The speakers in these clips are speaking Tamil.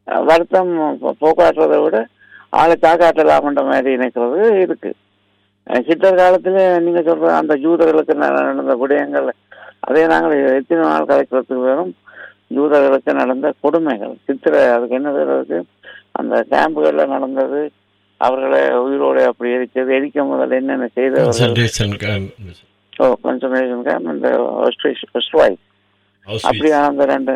அஹ், வருத்தம் போ- போக்காட்டுறதை விட ஆளை தாக்காட்டலாம்ன்ற மாதிரி நினைக்கிறது இருக்கு அஹ், ஹிட்லர் காலத்துல நீங்க சொல்ற அந்த ஜூதர்களுக்கு ந- நடந்த விடயங்கள் அதே நாங்கள் எத்தனை நாள் கலைக்கிறதுக்கு வேணும் ஜூதர்களுக்கு நடந்த கொடுமைகள் சித்திரை அதுக்கு என்ன பேர் இருக்கு அந்த கேம்புகள்ல நடந்தது அவர்களை உயிரோடு அப்படி எரிச்சது எரிக்க முதல்ல என்னென்ன செய்தவர்கள் Concentration camp. Oh conservation camp இந்த ஒஸ்ட்வாய்ஸ் அப்படியான அந்த ரெண்டு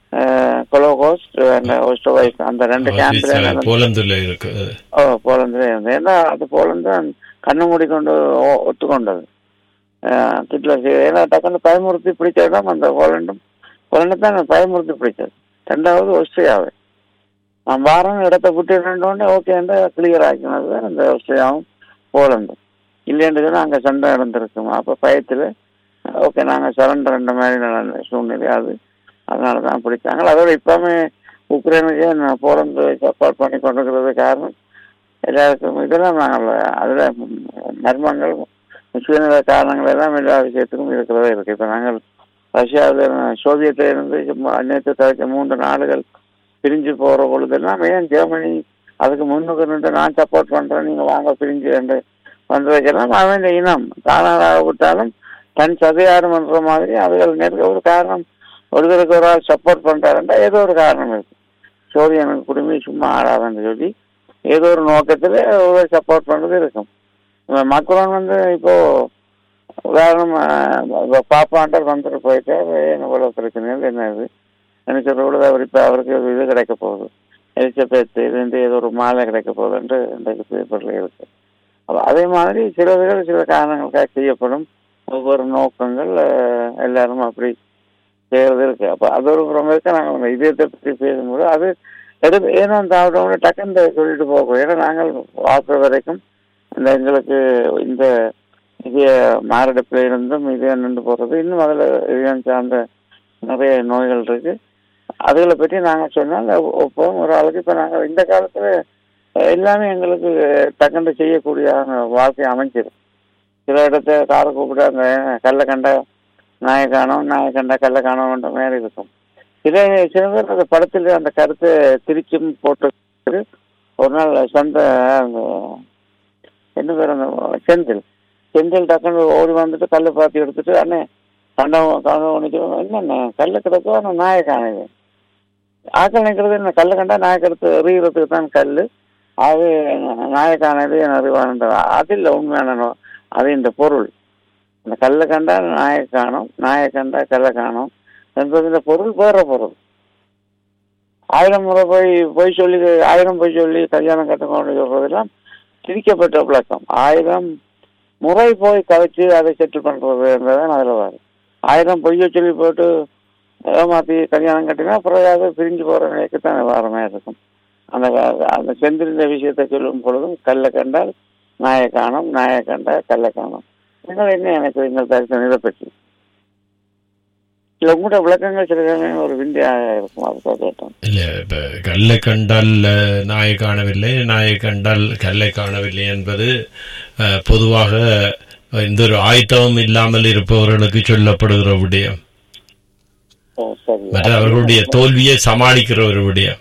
கொலோகோஸ்ட் அந்த ஒஸ்ட்வாய்ஸ் அந்த ரெண்டு கேம்ப்ல நடந்த போலந்துல இருக்கு ஓ போலந்து இருந்தது ஏன்னா அது போலந்து கண்ணு மூடிக்கொண்டு ஒ- ஒத்துக்கொண்டது அஹ், ஹிட்லர் செய்த- ஏன்னா டக்குன்னு பயமுறுத்தி பிடிச்ச இடம் அந்த போலண்டும் போலண்டு தான் பயமுறுத்தி பிடிச்சது ரெண்டாவது ஆஸ்திரியாவை நான் வாரம் இடத்தை விட்டு ரெண்டோடனே ஓகே கிளியர் ஆக்கினது தான் இந்த ஆஸ்திரியாவும் போலந்தும் இல்லைன்னு சொன்னா அங்கே சண்டை நடந்திருக்குமா அப்போ பயத்தில் ஓகே நாங்கள் சரண்டர் ரெண்டு மாதிரி நடந்த சூழ்நிலை அது அதனால தான் பிடிச்சாங்க அதோட இப்போவுமே உக்ரைனுக்கு நான் போலந்து சப்போர்ட் பண்ணி கொண்டிருக்கிறது காரணம் எல்லாருக்கும் இதெல்லாம் நாங்கள் அதில் மர்மங்கள் சுயநல காரணங்கள் எல்லாம் எல்லா விஷயத்துக்கும் இருக்கிறதே இருக்கு இப்போ நாங்கள் ரஷ்யாவில் சோவியத்தில் இருந்து நேற்று தவிர்க்க மூன்று நாடுகள் பிரிஞ்சு போகிற பொழுதெல்லாம் ஏன் ஜெர்மனி அதுக்கு முன்னுக்கு நின்று நான் சப்போர்ட் பண்ணுறேன் நீங்கள் வாங்க பிரிஞ்சு என்று வந்து வைக்கலாம் அவன் இந்த இனம் தானாக விட்டாலும் தன் சதையாரும் என்ற மாதிரி அதுகள் நெருக்க ஒரு காரணம் ஒருத்தருக்கு ஒரு ஆள் சப்போர்ட் பண்ணுறாருன்றா ஏதோ ஒரு காரணம் இருக்கு சோவியனுக்கு குடுமி சும்மா ஆடாதுன்னு சொல்லி ஏதோ ஒரு நோக்கத்தில் ஒரு சப்போர்ட் பண்ணுறது இருக்கும் மக்கள் வந்து இப்போ உதாரணம் அஹ், பாப்பாண்டர் வந்துட்டு போயிட்டு என்ன இவ்வளோ பிரச்சனைகள் என்ன இது எனக்கு சொல்ல அவர் இப்போ அவருக்கு ஒரு இது கிடைக்க போகுது எலிசபெத் இது வந்து ஏதோ ஒரு மாலை கிடைக்க போகுதுன்ட்டு இன்றைக்கு பேப்பரில் இருக்கு அப்ப அதே மாதிரி சிலதுகள் சில காரணங்களுக்காக செய்யப்படும் ஒவ்வொரு நோக்கங்கள் அஹ், எல்லாரும் அப்படி செய்யறது இருக்கு அப்போ அது ஒரு புறம் இருக்க நாங்கள் இதயத்தை பற்றி பேசும்போது அது எடுத்து ஏனோ தாவிட்டோம்னு டக்குன்னு சொல்லிட்டு போகும் ஏன்னா நாங்கள் பார்க்குற வரைக்கும் இந்த எங்களுக்கு இந்த இதய மாரடைப்பில் இருந்தும் இதயம் நின்று போகிறது இன்னும் அதில் இதயம் சார்ந்த நிறைய நோய்கள் இருக்கு அதுகளை பற்றி நாங்கள் சொன்னால் இப்போ ஒரு ஆளுக்கு இப்போ நாங்கள் இந்த காலத்தில் எல்லாமே எங்களுக்கு டக்குன்னு செய்யக்கூடிய வாழ்க்கை அமைஞ்சிடும் சில இடத்த காரை கூப்பிட்டு அந்த கல்லை கண்ட நாயை காணும் நாயை கண்ட கல்லை காணோன்ற மாதிரி இருக்கும் சில சில பேர் அந்த படத்தில் அந்த கருத்தை திரிச்சும் போட்டு ஒரு நாள் சொந்த அந்த என்ன பேர் அந்த செந்தில் செந்தில் டக்குன்னு ஓடி வந்துட்டு கல்லை பார்த்து எடுத்துட்டு அண்ணே கண்டவன் கண்டவன் நிற்கிறோம் என்னண்ணே கல்லை கிடக்கோ ஆனால் நாயை காணுது ஆக்கள் நிற்கிறது என்ன கல்லை கண்டா நாயை கிடத்து எறிகிறதுக்கு தான் கல் அது நாயை காணது என் அறிவானது அது இல்லை உண்மையான நோ- அது இந்த பொருள் அந்த கல்லை கண்டா நாயை காணும் நாயை கண்டா கல்லை காணும் என்பது இந்த பொருள் வேற பொருள் ஆயிரம் முறை போய் போய் சொல்லி ஆயிரம் போய் சொல்லி கல்யாணம் கட்டணும் சொல்றதெல்லாம் திரிக்கப்பட்ட விளக்கம் ஆயிரம் முறை போய் கதைச்சு அதை செட்டில் பண்றது என்பதுதான் அதுல வரும் ஆயிரம் பொய்ய சொல்லி போட்டு ஏமாத்தி கல்யாணம் கட்டினா பிறகு பிரிஞ்சு போற நிலைக்கு தான் வர மாதிரி இருக்கும் அந்த அந்த செந்திருந்த விஷயத்தை சொல்லும் பொழுதும் கல்லை கண்டால் நாயை காணும் நாயை கண்டால் கல்லை காணும் நீங்கள் என்ன எனக்கு இந்த தரிசனம் இதை பற்றி இல்லை உங்களோட விளக்கங்கள் சில சமயம் ஒரு விந்தியாக இருக்கும் அதுக்காக கேட்டேன் இல்ல இப்ப கல்லை கண்டால் அஹ், நாயை காணவில்லை நாயை கண்டால் கல்லை காணவில்லை என்பது அஹ், பொதுவாக இந்த ஒரு ஆயத்தமும் இல்லாமல் இருப்பவர்களுக்கு சொல்லப்படுகிற விடயம் ஓ சரி மற்ற அவர்களுடைய தோல்வியை சமாளிக்கிற ஒரு விடயம்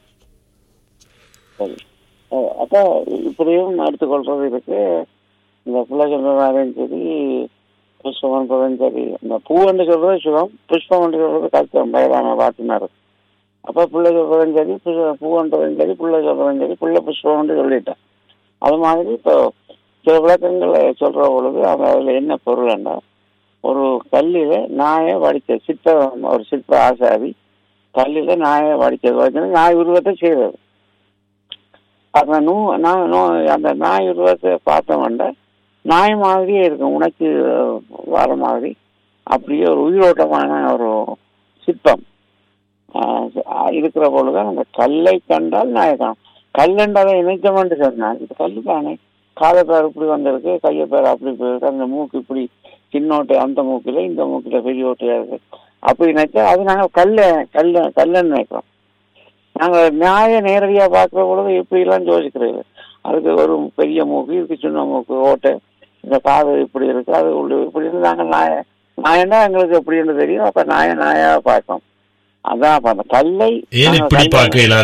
சரி ஓ, அப்போ இப்படியும் எடுத்துக்கொள்றது இருக்கு இந்த பிள்ளை சொல்றதாலும் சரி புஷ்பம்ன்றதும் சரி இந்த பூவென்று சொல்றது சுகம் புஷ்பம்னு சொல்றது கல்ச்சம் பயதான வாத்தினார் அப்போ பிள்ளை சொல்றதும் சரி பு- பூவன்றதும் சரி பிள்ளை சொல்றதும் சரி பிள்ளை புஷ்பம்னு சொல்லிட்டேன் அது மாதிரி இப்போ சில விளக்கங்களை சொல்ற பொழுது அது அதில் என்ன பொருள்னா ஒரு கல்லில் நாயை வடித்த சிற்ப ஒரு சிற்ப ஆசாரி கல்லில் நாயை வடித்தது வச்சு நாய் உருவத்தை செய்தது அந்த நூ நான் நோ அந்த நாய் உருவத்தை பார்த்தோம்னா நாய் மாதிரியே இருக்கும் உனக்கு வர மாதிரி அப்படியே ஒரு உயிரோட்டமான ஒரு சிற்பம் ஆஹ் இருக்கிற பொழுதுதான் அந்த கல்லை கண்டால் நாயை காணும் கல்லண்டதை இணைக்கமென்று சொன்னால் இது கல்லு தானே காதை பேர் இப்படி வந்திருக்கு கையை பேர் அப்படி போயிருக்கு அந்த மூக்கு இப்படி சின்னோட்டை அந்த மூக்கில் இந்த மூக்கில் பெரிய ஓட்டையா இருக்கு அப்படி நினைச்சா அது நாங்கள் கல்ல கல்ல கல்லுன்னு நினைக்கிறோம் நாங்கள் நியாய நேரடியாக பார்க்குற பொழுது இப்படிலாம் யோசிக்கிறது அதுக்கு ஒரு பெரிய மூக்கு இதுக்கு சின்ன மூக்கு ஓட்டை இந்த காது இப்படி இருக்கு அது உள்ள இப்படி இருந்து நாங்கள் நாய நாயன்னா எங்களுக்கு எப்படின்னு தெரியும் அப்போ நாய நாயாக பார்ப்போம் அதான் அப்போ அந்த கல்லை ஏன் நாங்க இப்படி கல்லை- பார்க்க இயலாது